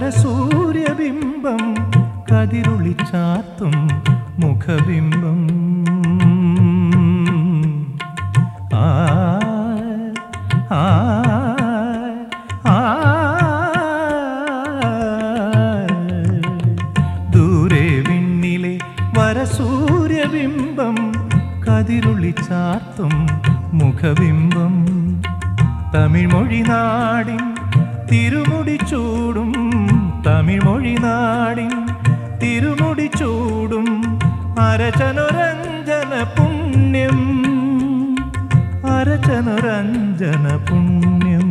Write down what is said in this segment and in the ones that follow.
വരസൂര്യബിംബം കതിരുളി ചാത്തും മുഖബിംബം ആ ആ ആ ദൂരെ വിണ്ണിലെ വരസൂര്യബിംബം കതിരുളി ചാത്തും മുഖബിംബം തമിഴ്മൊഴി നാടിൻ തിരുമുടി ചൂടും തമിഴ്മൊഴി നാടിൻ തിരുമുടി ചൂടും അരചനുരഞ്ജന പുണ്യം അരചനുരഞ്ജന പുണ്യം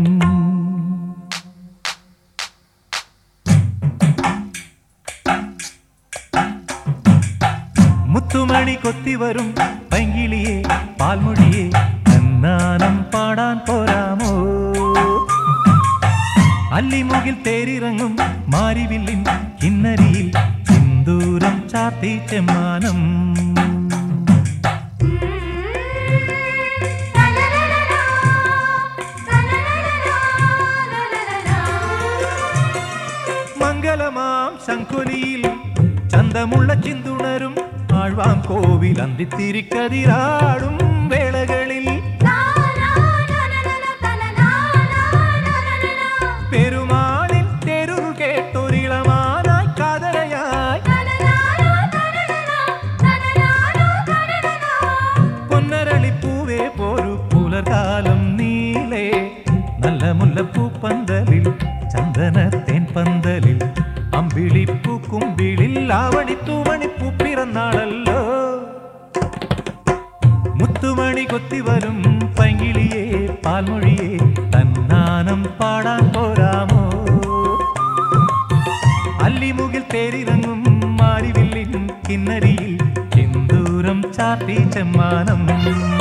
മുത്തുമണി കൊത്തിവരും പൈങ്കിളിയെ പാൽമൊഴിയെ എന്നാനം പാടാൻ പോരാമോ അല്ലിമുകിൽ തേരിറങ്ങും മാരിവില്ലിൻ കിന്നരിയിൽ സിന്ദൂരം ചാത്തി ചെമ്മാനം മംഗളമാം ശങ്കുലിയിൽ ചന്തമുള്ള ചിന്തുണരും ആഴ്വാം കോവിൽ അന്തിത്തിരിക്കതിരാടും വേളകളിൽ പെരുമാളിൻ തെരുൾ കേട്ടൊരിളമാനായി കാതരയായി പൊന്നരളിപ്പൂവേ പോരു പുലർകാലം നീലേ നല്ല മുല്ലപ്പൂ പന്തലിൽ ചന്ദന തേൻ പന്തലിൽ അമ്പിളിപ്പൂ കുമ്പിളിൽ ആവണി തൂമണിപ്പൂ പിറന്നാളല്ലോ മുത്തുമണി കൊത്തിവരും പൈങ്കിളിയെ പാൽമൊഴിയെ തന്നാനം പാടാൻ പോരാമോ അല്ലിമുകിൽ തേരിറങ്ങും മാരിവില്ലിൻ കിന്നരിയിൽ ചിന്തൂരം ചാട്ടി ചെമ്മാനം